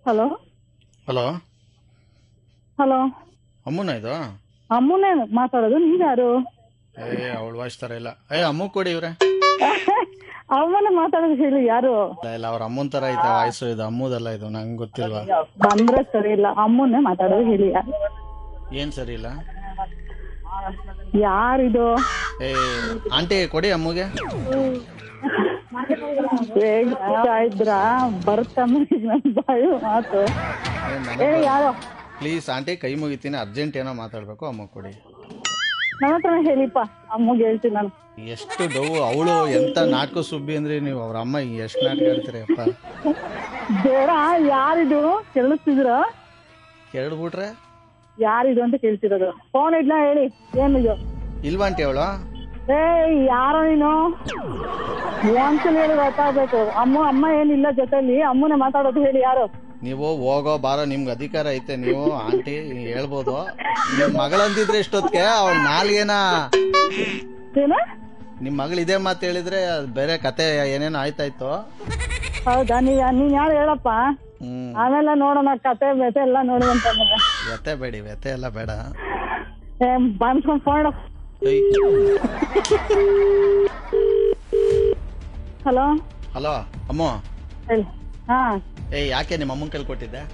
Hello hello hello ಅಮ್ಮನ ಇದು ಅಮ್ಮನೇ ಮಾತಾಡೋದು ನೀವ್ಯಾರು ಏ ಅವಳ ವಾಯ್ಸ್ ತರ ಇಲ್ಲ ಏ ಅಮ್ಮ ಕೊಡಿ ಇವ್ರೆ ಅಮ್ಮನೇ ಮಾತಾಡೋದು ಹೇಳಿ ಯಾರು ಇಲ್ಲ ಇಲ್ಲ ಅವ್ರ ಅಮ್ಮನ ತರ ಐತೆ ವಾಯ್ಸು ಇದು ಅಮ್ಮದಲ್ಲ ಇದು ನಂಗೆ ಗೊತ್ತಿಲ್ವಾ ಬಂದ್ರೆ ಸರಿ ಇಲ್ಲ ಅಮ್ಮನೇ ಮಾತಾಡೋದು ಹೇಳಿ ಯಾರು ಏನ್ ಸರಿ ಇಲ್ಲ ಯಾರಿದು ಏ ಆಂಟಿ ಕೊಡಿ ಅಮ್ಮಗೆ ಹೇಳ್ತಾ ಇದ್ರ ಬರ್ತಮ್ಮ ನನ್ ಬಾಯಿ ಮಾತು ಹೇಳಿ ಯಾರು ಪ್ಲೀಸ್ ಆಂಟಿ ಕೈ ಮುಗಿತೀನಿ ಅರ್ಜೆಂಟ್ ಏನೋ ಮಾತಾಡ್ಬೇಕು ಅಮ್ಮ ಕೊಡಿ ನನ್ನ ಹತ್ರ ಹೇಳಿಪ್ಪ ಅಮ್ಮಗೆ ಹೇಳ್ತೀನಿ ನಾನು ಎಷ್ಟು ಡವ್ ಅವಳು ಎಂತ ನಾಟಕ ಸುಬ್ಬಿ ಅಂದ್ರೆ ನೀವು ಅವ್ರ ಅಮ್ಮ ಎಷ್ಟು ನಾಟಕ ಆಡ್ತೀರಿ ಅಪ್ಪ ಬೇಡ ಯಾರಿದು ಕೇಳಿಸ್ತಿದ್ರ ಕೇಳ್ಬಿಟ್ರೆ ಯಾರಿದು ಅಂತ ಕೇಳ್ತಿರೋದು ಫೋನ್ ಇಡ್ಲಾ ಹೇಳಿ ಏನಿದು ಇಲ್ವಾ ಆಂಟಿ ಅವಳು ಏ ಯಾರೋ ನೀನು ಒಂದ್ಸಲ ಹೇಳಿ ಗೊತ್ತಾಗ್ಬೇಕು ಅಮ್ಮ ಅಮ್ಮ ಏನಿಲ್ಲ ಜೊತೆಲಿ ಅಮ್ಮನೇ ಮಾತಾಡೋದು ಹೇಳಿ ಯಾರು ನೀವು ಹೋಗೋ ಬಾರೋ ನಿಮ್ಗೆ ಅಧಿಕಾರ ಐತೆ ನೀವು ಆಂಟಿ ಹೇಳ್ಬೋದು ನಿಮ್ ಮಗಳಂದಿದ್ರೆ ಇಷ್ಟೊತ್ತಿಗೆ ಅವ್ಳ ನಾಲ್ಗೇನ ಏನ ನಿಮ್ ಮಗಳು ಇದೇ ಮಾತು ಹೇಳಿದ್ರೆ ಅದ್ ಬೇರೆ ಕತೆ ಏನೇನೋ ಆಯ್ತಾಯ್ತು ಹೌದಾ ನೀ ನೀನ್ ಯಾರು ಹೇಳಪ್ಪ ಹ್ಮ್ ಆಮೇಲೆ ನೋಡೋಣ ಕತೆ ಬೆತೆ ಎಲ್ಲ ನೋಡುವಂತ ವ್ಯತೆ ಬೇಡಿ ವ್ಯತೆ ಎಲ್ಲ ಬೇಡ ಬಂದ್ಕೊಂಡ್ ಫೋನ್ ಏಯ್, ಹಲೋ ಹಲೋ ಅಮ್ಮ ಹೇಳಿ ಹಾ ಏಯ್ ಯಾಕೆ ನಿಮ್ಮ ಅಮ್ಮನ ಕೈಲಿ ಕೊಟ್ಟಿದ್ದೆ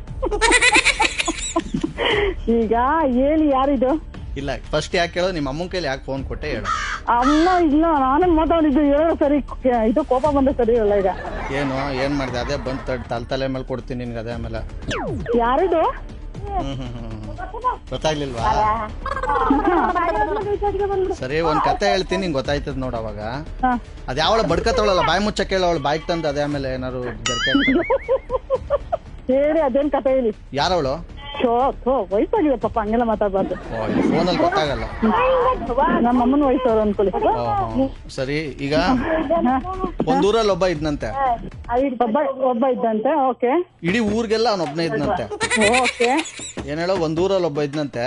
ಈಗ ಹೇಳಿ ಯಾರಿದು ಇಲ್ಲ ಫಸ್ಟ್ ಯಾಕೆ ಹೇಳೋ ನಿಮ್ಮ ಅಮ್ಮನ ಕೈಲಿ ಯಾಕೆ ಫೋನ್ ಕೊಟ್ಟೆ ಹೇಳು ಅಮ್ಮ ಇಲ್ಲ ನಾನೇ ಮಾತಾಡಿದ್ದು ಹೇಳೋ ಸರಿ ಕ- ಇದು ಕೋಪ ಬಂದ ಸರಿ ಇಲ್ಲ ಈಗ ಏನು ಏನ್ ಮಾಡಿದೆ ಅದೇ ಬಂದ್ ತಡ್ ತಲ್ ತಲೆ ಮೇಲೆ ಕೊಡ್ತೀನಿ ನಿನ್ಗೆ ಅದೇ ಆಮೇಲೆ ಯಾರಿದು ಹ್ಮ್ ಹ್ಮ್ ಹ್ಮ್ ಹ್ಮ್. ಗೊತ್ತಾಗ್ಲಿಲ್ವಾ ಸರಿ ಒಂದ್ ಕತೆ ಹೇಳ್ತೀನಿ ನಿಂಗೆ ಗೊತ್ತಾಯ್ತದ ನೋಡ್ ಅವಾಗ ಹಾ. ಅದ್ ಯಾವಳ ಬಡ್ಕತ್ತವಳಲ್ಲ ಬಾಯಿ ಮುಚ್ಚ ಕೇಳವಳು ಬಾಯ್ಗೆ ತಂದು ಅದೇ ಆಮೇಲೆ ಏನಾರು ಜರ್ಕೆ ಹೇಳಿ ಅದೇನ್ ಕತೆ ಹೇಳಿ ಯಾರವಳು ಶೋ ಥೋ ವಯಸ್ಸಾಗಿದೆ ಪಾಪ ಹಂಗೆಲ್ಲ ಮಾತಾಡ್ಬಾರ್ದು ಓ ಇಲ್ಲಿ ಫೋನಲ್ಲಿ ಗೊತ್ತಾಗಲ್ಲ ನಮ್ಮ ಅಮ್ಮನ ವಯಸ್ಸವ್ರು ಅನ್ಕೊಳ್ಳಿ ಓ ಹ್ಮ್. ಸರಿ ಈಗ ಒಂದ್ ಊರಲ್ಲಿ ಒಬ್ಬ ಇದ್ನಂತೆ ಒಬ್ಬ ಒಬ್ಬ ಇದ್ದಂತೆ ಓಕೆ ಇಡೀ ಊರ್ಗೆಲ್ಲ ಅವನೊಬ್ನೇ ಇದ್ನಂತೆ ಓಕೆ ಏನ್ ಹೇಳೋ ಒಂದ್ ಊರಲ್ಲಿ ಒಬ್ಬ ಇದ್ನಂತೆ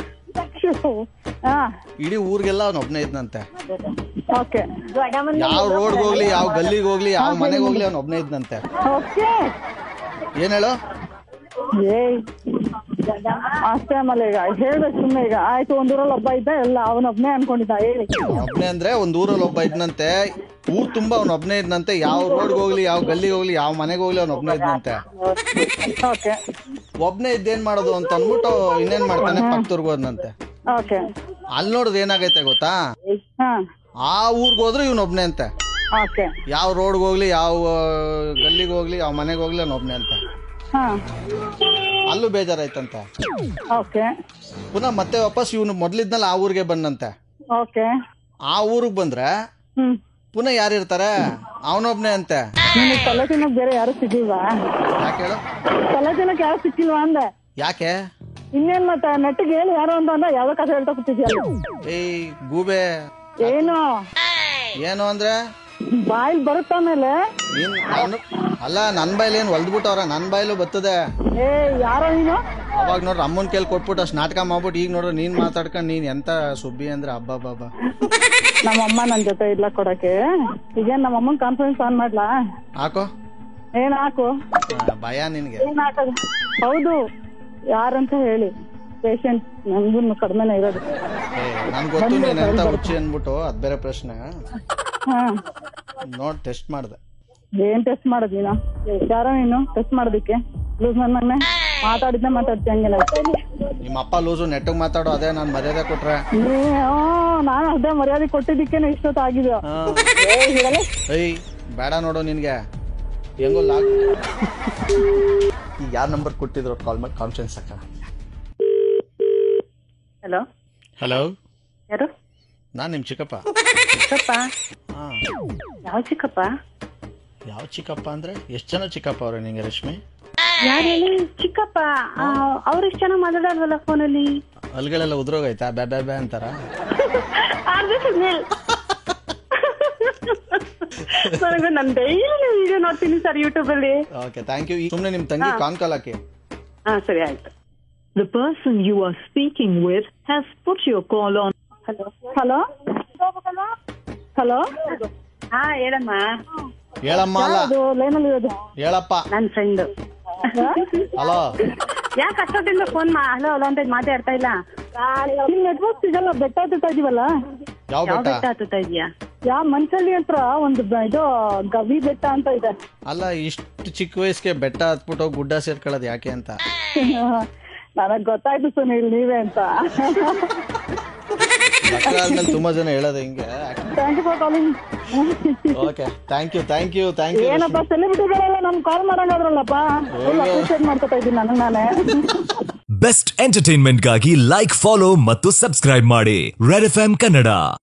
ಹಾ ಇಡೀ ಊರ್ಗೆಲ್ಲ ಅವನೊಬ್ನೇ ಇದ್ನಂತೆ ಓಕೆ ಯಾವ ರೋಡ್ಗೆ ಹೋಗ್ಲಿ ಯಾವ ಗಲ್ಲಿಗೆ ಹೋಗ್ಲಿ ಯಾವ ಮನೆಗೆ ಹೋಗ್ಲಿ ಅವನೊಬ್ನೇ ಇದ್ನಂತೆ ಓಕೆ ಏನ್ ಹೇಳು ಏಯ್ ಅಷ್ಟೇ ಆಮೇಲೆ ಈಗ ಹೇಳ್ಬೇಕು ಸುಮ್ಮನೆ ಈಗ ಆಯ್ತು ಒಂದೂರಲ್ಲಿ ಒಬ್ಬ ಇದ್ದ ಎಲ್ಲ ಅವನೊಬ್ನೇ ಅನ್ಕೊಂಡಿದ್ದ ಹೇಳಿ ಒಬ್ನೇ ಅಂದ್ರೆ ಒಂದ್ ಊರಲ್ಲಿ ಒಬ್ಬ ಇದ್ನಂತೆ ಊರ್ ತುಂಬಾ ಅವನೊಬ್ನೇ ಇದ್ನಂತೆ ಯಾವ ರೋಡ್ಗೆ ಹೋಗ್ಲಿ ಯಾವ ಗಲ್ಲಿಗೆ ಹೋಗ್ಲಿ ಯಾವ ಮನೆಗೆ ಹೋಗ್ಲಿ ಅವನೊಬ್ನೇ ಇದ್ನಂತೆ ಓಕೆ ಒಬ್ನೇ ಇದ್ದೇನ್ ಮಾಡೋದು ಅಂತ ಅನ್ಬಿಟ್ಟು ಇನ್ನೇನ್ ಮಾಡ್ತಾನೆ ಪಕ್ಕದೂರ್ಗ್ ಹೋದ್ನಂತೆ ಓಕೆ ಅಲ್ಲಿ ನೋಡಿದ್ ಏನಾಗೈತೆ ಗೊತ್ತಾ ಹಾ ಆ ಊರ್ಗ್ ಹೋದ್ರೆ ಇವ್ನೊಬ್ನೇ ಅಂತೆ ಓಕೆ ಯಾವ ರೋಡ್ಗೆ ಹೋಗ್ಲಿ ಯಾವ ಗಲ್ಲಿಗೆ ಹೋಗ್ಲಿ ಯಾವ ಮನೆಗೆ ಹೋಗ್ಲಿ ಅವನೊಬ್ನೇ ಅಂತ ಹಾ ಅಲ್ಲೂ ಬೇಜಾರಾಯ್ತಂತೆ ಓಕೆ ಪುನಃ ಮತ್ತೆ ವಾಪಸ್ ಇವನು ಮೊದ್ಲಿದ್ನಲ್ಲ ಆ ಊರಿಗೆ ಬಂದಂತೆ ಓಕೆ ಆ ಊರಿಗೆ ಬಂದ್ರೆ ಹ್ಮ್ ಪುನಃ ಯಾರಿರ್ತಾರೆ ಅವನೊಬ್ನೇ ಅಂತೆ ನಿಮಗೆ ತಲೆ ತಿನ್ನಕ್ ಬೇರೆ ಯಾರು ಸಿಗ್ಲಿಲ್ವಾ ಯಾಕೆ ಹೇಳು ತಲೆ ತಿನ್ನಕ್ ಯಾರು ಸಿಕ್ಕಿಲ್ವಾ ಅಂದೆ ಯಾಕೆ ಇನ್ನೇನ್ ಮತ್ತೆ ನೆಟ್ಟಿಗೆ ಹೇಳಿ ಯಾರು ಅಂತ ಅಂದ್ರೆ ಯಾವ್ದೋ ಕಥೆ ಹೇಳ್ತಾ ಕೂತಿದ್ಯಲ್ಲ ಏಯ್ ಗೂಬೆ ಏನು ಏನು ಅಂದ್ರೆ ಬಾಯಿಲ್ ಬರುತ್ತ ಆಮೇಲೆ ನೀನ್ ನಾನು- ಅಲ್ಲ ನನ್ ಬಾಯ್ಲಿ ಏನ್ ಹೊಲ್ದ್ಬಿಟ್ಟವ್ರ ನನ್ ಬಾಯ್ಲು ಬರ್ತದೆ ಏ ಯಾರೋ ನೀನು ಅವಾಗ ನೋಡ್ರಿ ಅಮ್ಮನ್ ಕೇಳಿ ಕೊಟ್ಬಿಟ್ಟು ಅಷ್ಟು ನಾಟಕ ಮಾಡ್ಬಿಟ್ಟು ಈಗ ನೋಡ್ರಿ ನೀನ್ ಮಾತಾಡ್ಕೊಂಡ್ ನೀನ್ ಎಂತ ಸುಬ್ಬಿ ಅಂದ್ರೆ ಹಬ್ಬ ಬಾಬಾ ನಮ್ಮ ಅಮ್ಮ ನನ್ ಜೊತೆ ಇಲ್ಲ ಕೊಡಕ್ಕೆ ಈಗ ನಮ್ಮ ಅಮ್ಮನ್ ಕಾನ್ಫರೆನ್ಸ್ ಆನ್ ಮಾಡ್ಲಾ ಹಾಕೋ ಏನ್ ಹಾಕು ಆ, ಭಯ ನಿನ್ಗೆ ಏನ್ ಹಾಕದು ಹೌದು ಯಾರಂತ ಹೇಳಿ ಪೇಷಂಟ್ ನನ್ಗೂ ಕಡಿಮೆನೆ ಇರೋದು ಏ ನನ್ ಗೊತ್ತು ನೀನ್ ಎಂತ ಹುಚ್ಚಿ ಅನ್ಬಿಟ್ಟು ಅದ್ ಬೇರೆ ಪ್ರಶ್ನೆ ಹಾ ನೋಡ್ ಟೆಸ್ಟ್ ಮಾಡ್ದೆ ಏನ್ ಟೆಸ್ಟ್ ಮಾಡೋದ್ ನೀನು ಯಾರೋ ನೀನು ಟೆಸ್ಟ್ ಮಾಡೋದಿಕ್ಕೆ ಲೂಸ್ ನನ್ನ ಮಾತಾಡಿದ್ದೆ ಮಾತಾಡ್ತಿ ಹಂಗೆಲ್ಲ ನಿಮ್ಮ ಅಪ್ಪ ಲೂಸು ನೆಟ್ಟಗ್ ಮಾತಾಡೋ ಅದೇ ನಾನ್ ಮರ್ಯಾದೆ ಕೊಟ್ರೆ ನೀ ನಾನು ಅದೇ ಮರ್ಯಾದೆ ಕೊಟ್ಟಿದ್ದಕ್ಕೇನೆ ಇಷ್ಟೊತ್ತು ಆಗಿದೆ ಹಾ. ಏ ಹಿಡಲೆ ಏಯ್ ಬೇಡ ನೋಡು ನಿನ್ಗೆ ಹೆಂಗೋ ಲಾಗ್ ಈಗ ಯಾರ ನಂಬರ್ ಕೊಟ್ಟಿದ್ರು ಕಾಲ್ ಮಾಡಿ ಕಾನ್ಫರೆನ್ಸ್ ಅಕ್ಕ ಹಲೋ ಹಲೋ ಯಾರು ನಾನ್ ನಿಮ್ ಚಿಕ್ಕಪ್ಪ ಚಿಕ್ಕಪ್ಪ ಹಾ ಯಾವ ಚಿಕ್ಕಪ್ಪ ಯಾವ ಚಿಕ್ಕಪ್ಪ ಅಂದ್ರೆ ಎಷ್ಟ್ ಜನ ಚಿಕ್ಕಪ್ಪ ಅವ್ರೆ ನಿಂಗೆ ರಶ್ಮಿ ಯಾರು ಹೇಳಿ ಚಿಕ್ಕಪ್ಪ ಅವ್ರು ಎಷ್ಟು ಚೆನ್ನಾಗಿ ಮಾತಾಡಲ್ವಲ್ಲ ಫೋನಲ್ಲಿ ಅಲ್ಗಳೆಲ್ಲ ಉದ್ರೋಗೈತಾ ಬ್ಯಾ ಬ್ಯಾ ಬ್ಯಾ ಅಂತಾರ ನನಗೆ ನಾನು ಡೈಲಿ ವಿಡಿಯೋ ನೋಡ್ತೀನಿ ಸರ್ ಯೂಟ್ಯೂಬ್ ಅಲ್ಲಿ ಓಕೆ ಥ್ಯಾಂಕ್ ಯು ಸುಮ್ನೆ ನಿಮ್ ತಂಗಿ ಕಾನ್ ಕಾಲ್ ಹಾಕಿ ಹಾ ಸರಿ ಆಯ್ತು The person you are speaking with has put your call on. Hello hello hello ಹಾ ಹೇಳಮ್ಮ ಹೇಳಮ್ಮ ಅಲ್ಲ ಅದು ಲೈನಲ್ಲಿ ಇರೋದು ಹೇಳಪ್ಪ ನನ್ ಫ್ರೆಂಡ್ ಹಲೋ ಯಾಕೆ ಅಷ್ಟೊತ್ತಿಂದ ಫೋನ್ ಮಾ ಹಲೋ ಹಲೋ ಅಂತ ಮಾತಾಡ್ತಾ ಇಲ್ಲ ಇಲ್ಲಿ ನೆಟ್ವರ್ಕ್ ಸಿಗಲ್ಲ ಬೆಟ್ಟ ಹತ್ತುತ್ತಾ ಇದೀವಲ್ಲ ಯಾವ ಯಾವ ಬೆಟ್ಟ ಬೆಟ್ಟ ಹತ್ತುತ್ತಾ ಇದೀಯಾ ಯಾ ಮನ್ಸಲ್ಲಿ ಹತ್ರ ಒಂದು ಬ- ಇದು ಗವಿ ಬೆಟ್ಟ ಅಂತ ಇದೆ ಅಲ್ಲ ಇಷ್ಟು ಚಿಕ್ಕ ವಯಸ್ಸಿಗೆ ಬೆಟ್ಟ ಹತ್ಬಿಟ್ಟು ಗುಡ್ಡ ಸೇರ್ಕೊಳ್ಳೋದು ಯಾಕೆ ಅಂತ ನನಗ್ ಗೊತ್ತಾಯ್ತು ಸುನೀಲ್ ನೀವೇ ಅಂತ ಮಕ್ಕಳ ಆದ್ಮೇಲೆ ತುಂಬಾ ಜನ ಹೇಳೋದು ಹಿಂಗೆ thank you for calling okay thank you thank you thank you ಏನಪ್ಪ ಸೆಲೆಬ್ರಿಟಿಗಳೆಲ್ಲ ನಮ್ಗೆ ಕಾಲ್ ಮಾಡಂಗಾದ್ರಲ್ಲಪ್ಪ ಫುಲ್ ಅಪ್ರಿಷಿಯೇಟ್ ಮಾಡ್ಕೊತಾ ಇದ್ದೀನಿ ನನಗೆ ನಾನೇ ಬೆಸ್ಟ್ ಎಂಟರ್ಟೈನ್ಮೆಂಟ್ಗಾಗಿ ಲೈಕ್ ಫಾಲೋ ಮತ್ತು ಸಬ್ಸ್ಕ್ರೈಬ್ ಮಾಡಿ ರೆಡ್ ಎಫ್ ಕನ್ನಡ